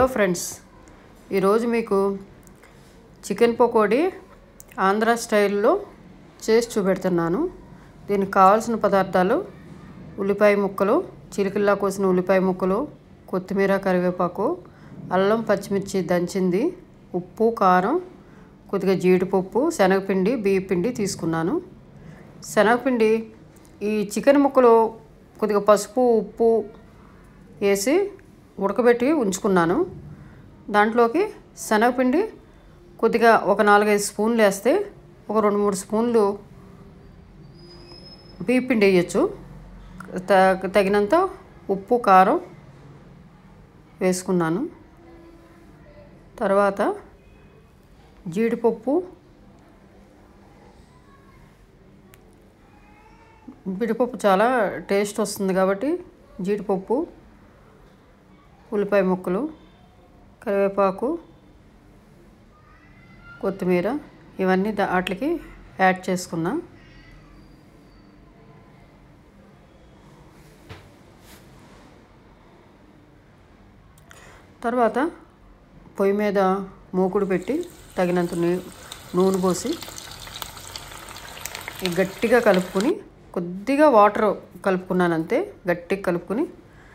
hello friends ఈరోజు మీకు chicken pakodi Andhra స్టైల్లో చేసి చూపెడుతున్నాను దీనికి కావాల్సిన పదార్థాలు ఉల్లిపాయ ముక్కలు చిలికిల్లా కోసిన ఉల్లిపాయ ముక్కలు కొత్తిమీర కరివేపాకు అల్లం పచ్చిమిర్చి దంచింది ఉప్పు కారం కొద్దిగా జీడిపప్పు శనగపిండి బియ్యపిండి తీసుకున్నాను శనగపిండి ఈ చికెన్ ముక్కలు కొద్దిగా పసుపు ఉప్పు వేసి ఉడకబెట్టి ఉంచుకున్నాను దాంట్లోకి శనగపిండి కొద్దిగా ఒక నాలుగైదు స్పూన్లు వేస్తే ఒక రెండు మూడు స్పూన్లు బియ్యపిండి వేయచ్చు త- తగినంత ఉప్పు కారం వేసుకున్నాను తర్వాత జీడిపప్పు జీడిపప్పు చాలా టేస్ట్ వస్తుంది కాబట్టి జీడిపప్పు ఉల్లిపాయ ముక్కలు కరివేపాకు కొత్తిమీర ఇవన్నీ దా వాటికి యాడ్ చేసుకున్నా తర్వాత పొయ్యి మీద మూకుడు పెట్టి తగినంత నీ నూనె పోసి ఈ గట్టిగా కలుపుకొని కొద్దిగా వాటర్ కలుపుకున్నాను అంతే గట్టిగా కలుపుకొని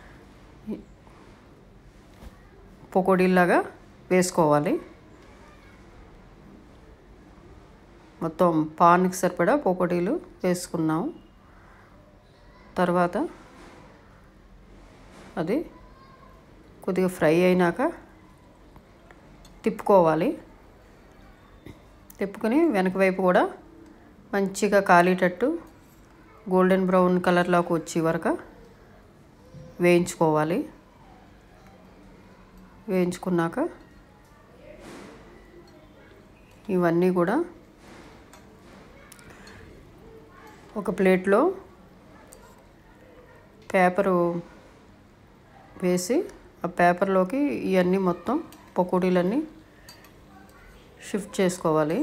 పకోడీలాగా వేసుకోవాలి మొత్తం పాన్కి సరిపడా పకోడీలు వేసుకున్నాము తర్వాత అది కొద్దిగా ఫ్రై అయినాక తిప్పుకోవాలి తిప్పుకొని వెనక వైపు కూడా మంచిగా కాలేటట్టు గోల్డెన్ బ్రౌన్ కలర్లోకి వచ్చే వరకు వేయించుకోవాలి వేయించుకున్నాక ఇవన్నీ కూడా ఒక ప్లేట్లో పేపరు వేసి ఆ పేపర్లోకి ఇవన్నీ మొత్తం పకోడీలన్నీ షిఫ్ట్ చేసుకోవాలి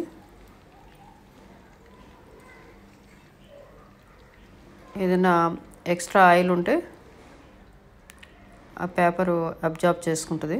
ఏదైనా ఎక్స్ట్రా ఆయిల్ ఉంటే ఆ పేపరు అబ్జార్బ్ చేసుకుంటుంది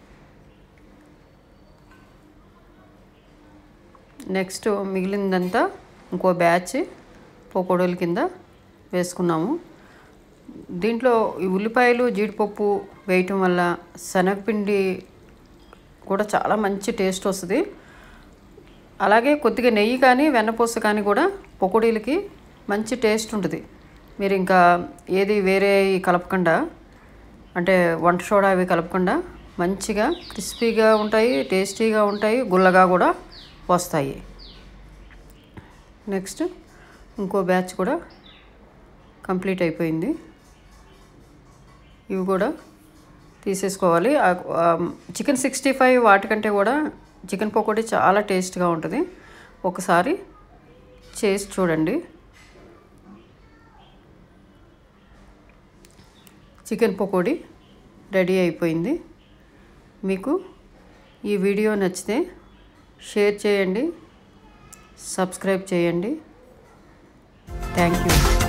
నెక్స్ట్ మిగిలిందంతా ఇంకో బ్యాచ్ పకోడీల కింద వేసుకున్నాము దీంట్లో ఈ ఉల్లిపాయలు జీడిపప్పు వేయటం వల్ల శనగపిండి కూడా చాలా మంచి టేస్ట్ వస్తుంది అలాగే కొద్దిగా నెయ్యి కానీ వెన్నపూస కానీ కూడా పకోడీలకి మంచి టేస్ట్ ఉంటుంది మీరు ఇంకా ఏది వేరే కలపకుండా అంటే వంట సోడా అవి కలపకుండా మంచిగా క్రిస్పీగా ఉంటాయి టేస్టీగా ఉంటాయి గుల్లగా కూడా వస్తాయి నెక్స్ట్ ఇంకో బ్యాచ్ కూడా కంప్లీట్ అయిపోయింది ఇవి కూడా తీసేసుకోవాలి చికెన్ సిక్స్టీ ఫైవ్ వాటికంటే కూడా చికెన్ పకోడీ చాలా టేస్ట్గా ఉంటుంది ఒకసారి చేసి చూడండి చికెన్ పకోడీ రెడీ అయిపోయింది మీకు ఈ వీడియో నచ్చితే షేర్ చేయండి సబ్స్క్రైబ్ చేయండి థ్యాంక్ యూ